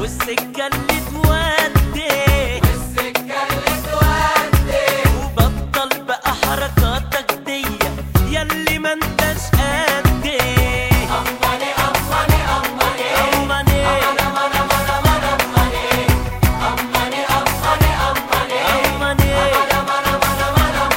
والسكة اللي تودي والسكة اللي تودي وبطل بقى حركاتك دي ياللي ما انتش قدي أماني أماني أماني أماني أماني أماني أماني أماني أماني أماني أماني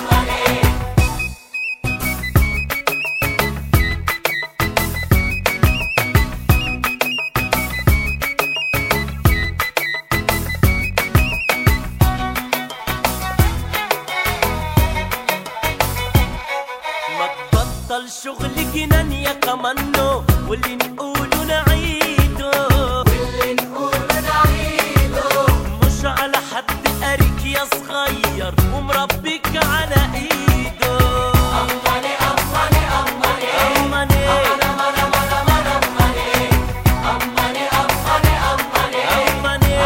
ما تبطل شغل جنان يا كمانو واللي نقوله نعيده واللي نقول نعيده مش على حد قاريك يا صغير ومربيك على ايده أماني أماني أماني أماني أماني أماني أماني أماني أماني أماني أماني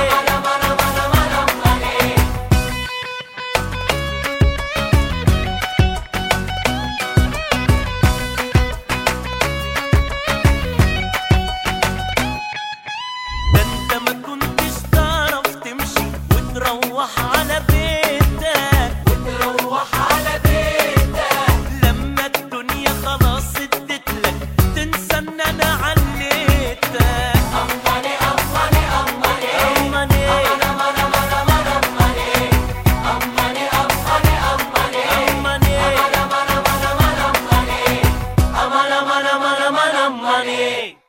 ده انت ما كنتش تعرف تمشي وتروح على بيتك تروح على بيتك لما الدنيا خلاص اديتلك تنسى ان انا عليتك أماني أماني أماني أماني أماني أماني أماني أماني أماني أماني